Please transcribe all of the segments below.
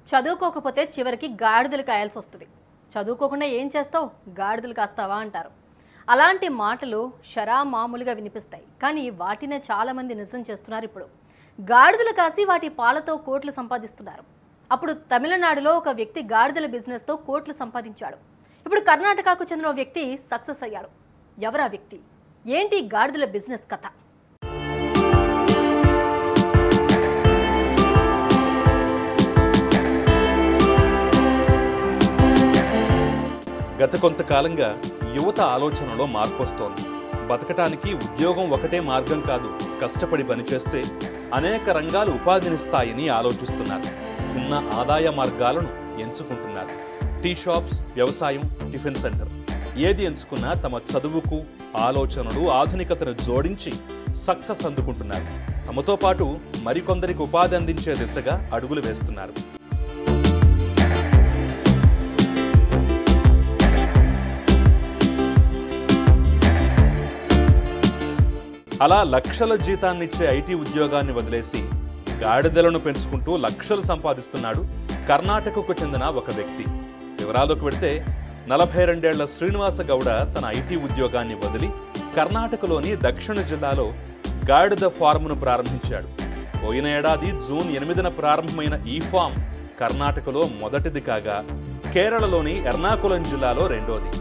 చదువుకోకపోతే చివరికి గాడిదలు కాయాల్సి వస్తుంది చదువుకోకుండా ఏం చేస్తావు గాడిదలు కాస్తావా అంటారు అలాంటి మాటలు షరా మామూలుగా వినిపిస్తాయి కానీ వాటినే చాలామంది నిజం చేస్తున్నారు ఇప్పుడు గాడిదలు కాసి వాటి పాలతో కోట్లు సంపాదిస్తున్నారు అప్పుడు తమిళనాడులో ఒక వ్యక్తి గాడిదల బిజినెస్తో కోట్లు సంపాదించాడు ఇప్పుడు కర్ణాటకకు చెందిన ఓ వ్యక్తి సక్సెస్ అయ్యాడు ఎవరా వ్యక్తి ఏంటి ఈ గాడిదల బిజినెస్ కథ గత కొంతకాలంగా యువత ఆలోచనలో మార్పు వస్తోంది బతకటానికి ఉద్యోగం ఒకటే మార్గం కాదు కష్టపడి పనిచేస్తే అనేక రంగాలు ఉపాధినిస్తాయని ఆలోచిస్తున్నారు భిన్న ఆదాయ మార్గాలను ఎంచుకుంటున్నారు టీ షాప్స్ వ్యవసాయం టిఫిన్ సెంటర్ ఏది ఎంచుకున్నా తమ చదువుకు ఆలోచనలు ఆధునికతను జోడించి సక్సెస్ అందుకుంటున్నారు తమతో పాటు మరికొందరికి ఉపాధి అందించే దిశగా అడుగులు వేస్తున్నారు అలా లక్షల జీతాన్నిచ్చే ఐటీ ఉద్యోగాన్ని వదిలేసి గాడిదలను పెంచుకుంటూ లక్షలు సంపాదిస్తున్నాడు కర్ణాటకకు చెందిన ఒక వ్యక్తి వివరాల్లోకి వెడితే నలభై రెండేళ్ల శ్రీనివాస గౌడ తన ఐటీ ఉద్యోగాన్ని వదిలి కర్ణాటకలోని దక్షిణ జిల్లాలో గాడిద ఫార్మును ప్రారంభించాడు పోయిన ఏడాది జూన్ ఎనిమిదిన ప్రారంభమైన ఈ ఫామ్ కర్ణాటకలో మొదటిది కాగా కేరళలోని ఎర్నాకుళం జిల్లాలో రెండోది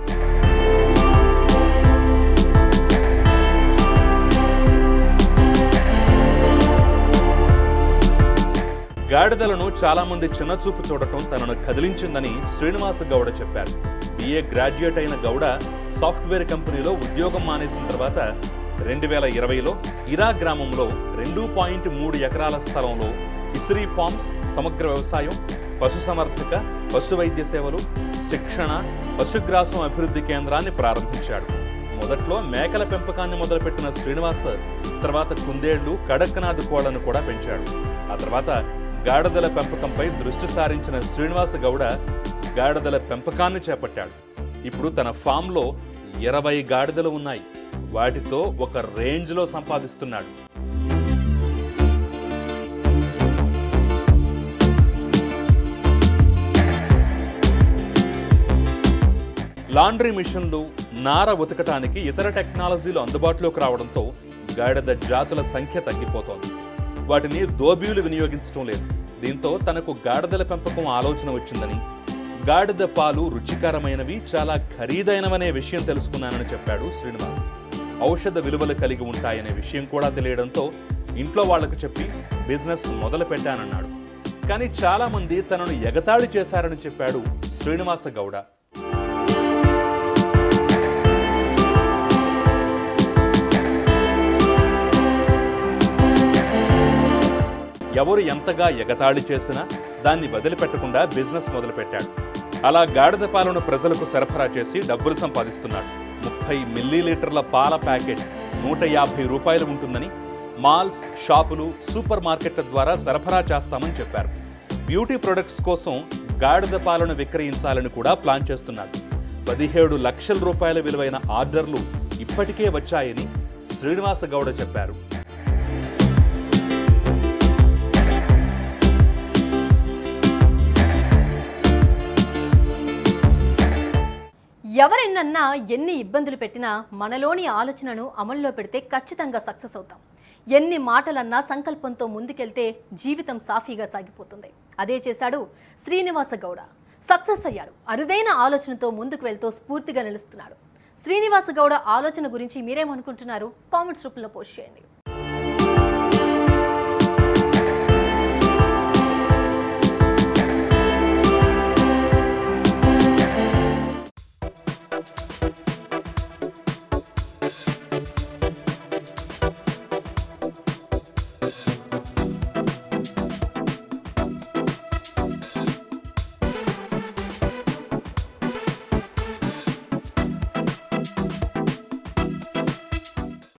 గాడిదలను చాలా మంది చిన్నచూపు చూడటం తనను కదిలించిందని శ్రీనివాస గౌడ చెప్పారు బిఏ గ్రాడ్యుయేట్ అయిన గౌడ సాఫ్ట్వేర్ కంపెనీలో ఉద్యోగం మానేసిన తర్వాత రెండు వేల ఇరవైలో ఇరా గ్రామంలో రెండు పాయింట్ మూడు ఎకరాల స్థలంలో ఇస్రీ ఫార్మ్స్ సమగ్ర వ్యవసాయం పశుసంవర్ధక పశు వైద్య సేవలు శిక్షణ పశుగ్రాసం అభివృద్ధి కేంద్రాన్ని ప్రారంభించాడు మొదట్లో మేకల పెంపకాన్ని మొదలుపెట్టిన శ్రీనివాస్ తర్వాత కుందేళ్లు కడక్నాథ్ కోళ్లను కూడా పెంచాడు ఆ తర్వాత గాడిదల పెంపకంపై దృష్టి సారించిన శ్రీనివాస గౌడ గాడిదల పెంపకాన్ని చేపట్టాడు ఇప్పుడు తన ఫామ్లో ఇరవై గాడిదలు ఉన్నాయి వాటితో ఒక రేంజ్లో సంపాదిస్తున్నాడు లాండ్రీ మిషన్లు నార ఉతకటానికి ఇతర టెక్నాలజీలు అందుబాటులోకి రావడంతో గాడిద జాతుల సంఖ్య తగ్గిపోతోంది వాటిని దోబీలు వినియోగించడం లేదు దీంతో తనకు గాడిదల పెంపకం ఆలోచన వచ్చిందని గాడిద పాలు రుచికరమైనవి చాలా ఖరీదైనవనే విషయం తెలుసుకున్నానని చెప్పాడు శ్రీనివాస్ ఔషధ విలువలు కలిగి ఉంటాయనే విషయం కూడా తెలియడంతో ఇంట్లో వాళ్లకు చెప్పి బిజినెస్ మొదలు పెట్టానన్నాడు కానీ చాలా మంది తనను ఎగతాళి చేశారని చెప్పాడు శ్రీనివాస గౌడ ఎవరు ఎంతగా ఎగతాళి చేసినా దాన్ని వదిలిపెట్టకుండా బిజినెస్ మొదలుపెట్టాడు అలా గాడిద పాలను ప్రజలకు సరఫరా చేసి డబ్బులు సంపాదిస్తున్నాడు ముప్పై మిల్లీలీటర్ల పాల ప్యాకెట్ నూట యాభై రూపాయలు ఉంటుందని మాల్స్ షాపులు సూపర్ మార్కెట్ల ద్వారా సరఫరా చేస్తామని చెప్పారు బ్యూటీ ప్రొడక్ట్స్ కోసం గాడిద పాలను విక్రయించాలని కూడా ప్లాన్ చేస్తున్నాడు పదిహేడు లక్షల రూపాయల విలువైన ఆర్డర్లు ఇప్పటికే వచ్చాయని శ్రీనివాస గౌడ చెప్పారు ఎవరెన్నన్నా ఎన్ని ఇబ్బందులు పెట్టినా మనలోని ఆలోచనను అమల్లో పెడితే ఖచ్చితంగా సక్సెస్ అవుతాం ఎన్ని మాటలన్నా సంకల్పంతో ముందుకెళ్తే జీవితం సాఫీగా సాగిపోతుంది అదే చేశాడు శ్రీనివాస గౌడ సక్సెస్ అయ్యాడు అరుదైన ఆలోచనతో ముందుకు వెళ్తూ స్ఫూర్తిగా నిలుస్తున్నాడు శ్రీనివాస గౌడ ఆలోచన గురించి మీరేమనుకుంటున్నారు కామెంట్స్ రూపంలో పోస్ట్ చేయండి